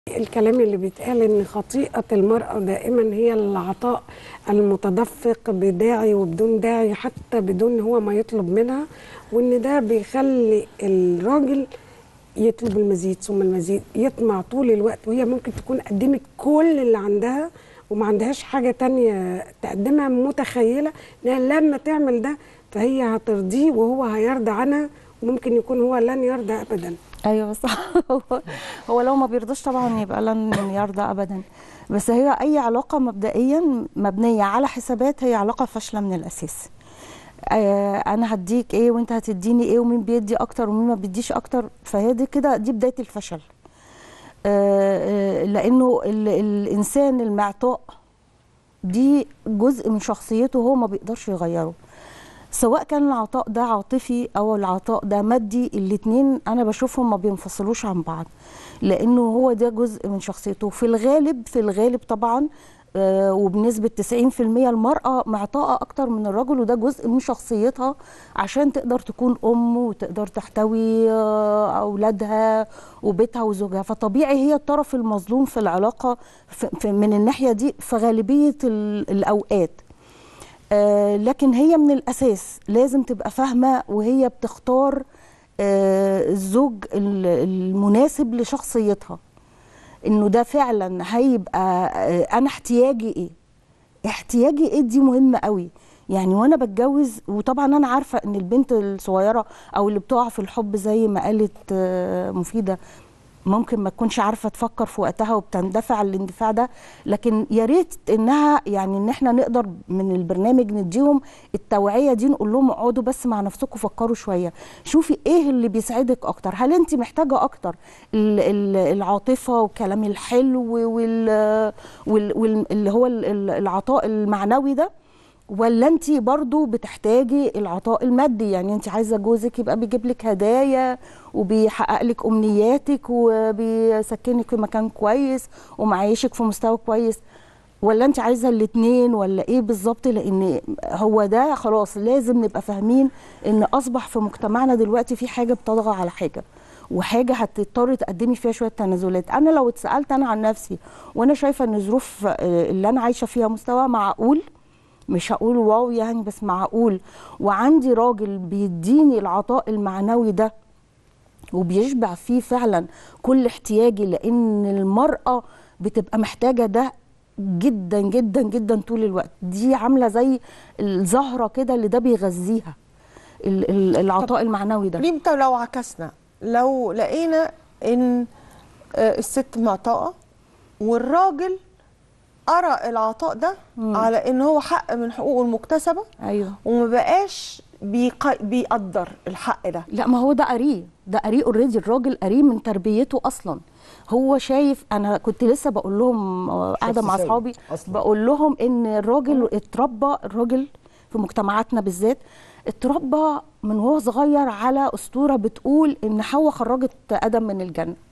الكلام اللي بيتقال ان خطيئه المراه دائما هي العطاء المتدفق بداعي وبدون داعي حتى بدون هو ما يطلب منها وان ده بيخلي الراجل يطلب المزيد ثم المزيد يطمع طول الوقت وهي ممكن تكون قدمت كل اللي عندها وما عندهاش حاجه تانية تقدمها متخيله انها لما تعمل ده فهي هترضيه وهو هيرضى عنها وممكن يكون هو لن يرضى ابدا ايوه صح هو هو لو ما بيرضاش طبعا يبقى لن يرضى ابدا بس هي اي علاقه مبدئيا مبنيه على حسابات هي علاقه فاشله من الاساس آه انا هديك ايه وانت هتديني ايه ومين بيدي اكتر ومين ما بيديش اكتر فهي دي كده دي بدايه الفشل آه آه لانه ال الانسان المعطاء دي جزء من شخصيته هو ما بيقدرش يغيره سواء كان العطاء ده عاطفي او العطاء ده مادي الاتنين انا بشوفهم ما بينفصلوش عن بعض لانه هو ده جزء من شخصيته في الغالب في الغالب طبعا آه وبنسبة 90% المرأة معطاءة أكتر من الرجل وده جزء من شخصيتها عشان تقدر تكون أم وتقدر تحتوي آه أولادها وبيتها وزوجها فطبيعي هي الطرف المظلوم في العلاقة في في من الناحية دي في غالبية الأوقات آه لكن هي من الاساس لازم تبقى فاهمه وهي بتختار آه الزوج المناسب لشخصيتها انه ده فعلا هيبقى آه انا احتياجي ايه احتياجي ايه دي مهمه قوي يعني وانا بتجوز وطبعا انا عارفه ان البنت الصغيره او اللي بتقع في الحب زي ما قالت مفيده ممكن ما تكونش عارفه تفكر في وقتها وبتندفع الاندفاع ده لكن يا ريت انها يعني ان احنا نقدر من البرنامج نديهم التوعيه دي نقول لهم اقعدوا بس مع نفسكم فكروا شويه شوفي ايه اللي بيسعدك اكتر هل انت محتاجه اكتر العاطفه والكلام الحلو وال واللي هو العطاء المعنوي ده ولا انت برضو بتحتاجي العطاء المادي يعني انت عايزه جوزك يبقى بيجيب لك هدايا وبيحقق لك امنياتك وبيسكنك في مكان كويس ومعيشك في مستوى كويس ولا انت عايزه الاثنين ولا ايه بالظبط لان هو ده خلاص لازم نبقى فاهمين ان اصبح في مجتمعنا دلوقتي في حاجه بتطغى على حاجه وحاجه هتضطري تقدمي فيها شويه تنازلات انا لو اتسالت انا عن نفسي وانا شايفه ان الظروف اللي انا عايشه فيها مستوى معقول مش هقول واو يعني بس معقول وعندي راجل بيديني العطاء المعنوي ده وبيشبع فيه فعلا كل احتياجي لان المراه بتبقى محتاجه ده جدا جدا جدا طول الوقت دي عامله زي الزهره كده اللي ده بيغذيها العطاء المعنوي ده امتى لو عكسنا لو لقينا ان الست معطاءه والراجل ارى العطاء ده مم. على ان هو حق من حقوقه المكتسبه ايوه وما بقاش بيق... بيقدر الحق ده لا ما هو ده قريه ده قريه اوريدي الراجل قريه من تربيته اصلا هو شايف انا كنت لسه بقول لهم قاعده مع اصحابي بقول لهم ان الراجل اتربى الراجل في مجتمعاتنا بالذات اتربى من وهو صغير على اسطوره بتقول ان حواء خرجت ادم من الجنه